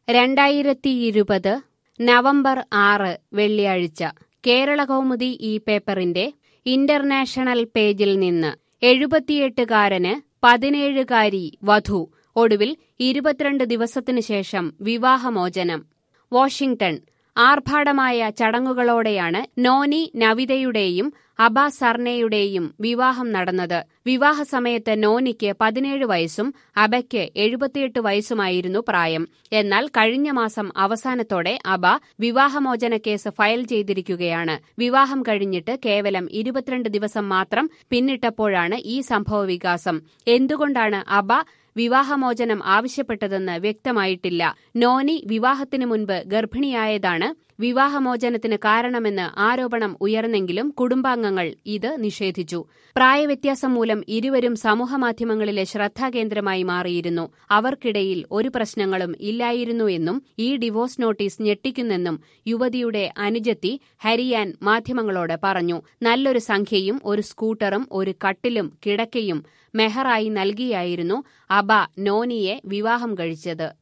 രണ്ടായിരത്തി ഇരുപത് നവംബർ ആറ് വെള്ളിയാഴ്ച കേരളകൗമുദി ഈ പേപ്പറിന്റെ ഇന്റർനാഷണൽ പേജിൽ നിന്ന് എഴുപത്തിയെട്ടുകാരന് പതിനേഴുകാരി വധു ഒടുവിൽ ഇരുപത്തിരണ്ട് ദിവസത്തിനു ശേഷം വിവാഹമോചനം വാഷിംഗ്ടൺ ആർഭാടമായ ചടങ്ങുകളോടെയാണ് നോനി നവിതയുടെയും അബ സർണയുടെയും വിവാഹം നടന്നത് വിവാഹസമയത്ത് നോനിക്ക് പതിനേഴ് വയസ്സും അബയ്ക്ക് എഴുപത്തിയെട്ട് വയസ്സുമായിരുന്നു പ്രായം എന്നാൽ കഴിഞ്ഞ മാസം അവസാനത്തോടെ അബ വിവാഹമോചന കേസ് ഫയൽ ചെയ്തിരിക്കുകയാണ് വിവാഹം കഴിഞ്ഞിട്ട് കേവലം ഇരുപത്തിരണ്ട് ദിവസം മാത്രം പിന്നിട്ടപ്പോഴാണ് ഈ സംഭവവികാസം എന്തുകൊണ്ടാണ് അബ വിവാഹമോചനം ആവശ്യപ്പെട്ടതെന്ന് വ്യക്തമായിട്ടില്ല നോനി വിവാഹത്തിനു മുൻപ് ഗർഭിണിയായതാണ് വിവാഹമോചനത്തിന് കാരണമെന്ന് ആരോപണം ഉയർന്നെങ്കിലും കുടുംബാംഗങ്ങൾ ഇത് നിഷേധിച്ചു പ്രായവ്യത്യാസം മൂലം ഇരുവരും സമൂഹമാധ്യമങ്ങളിലെ ശ്രദ്ധാകേന്ദ്രമായി മാറിയിരുന്നു അവർക്കിടയിൽ ഒരു പ്രശ്നങ്ങളും ഇല്ലായിരുന്നു എന്നും ഈ ഡിവോഴ്സ് നോട്ടീസ് ഞെട്ടിക്കുന്നെന്നും യുവതിയുടെ അനുജത്തി ഹരിയാൻ മാധ്യമങ്ങളോട് പറഞ്ഞു നല്ലൊരു സംഖ്യയും ഒരു സ്കൂട്ടറും ഒരു കട്ടിലും കിടക്കയും മെഹറായി നൽകിയായിരുന്നു അബ നോനിയെ വിവാഹം കഴിച്ചത്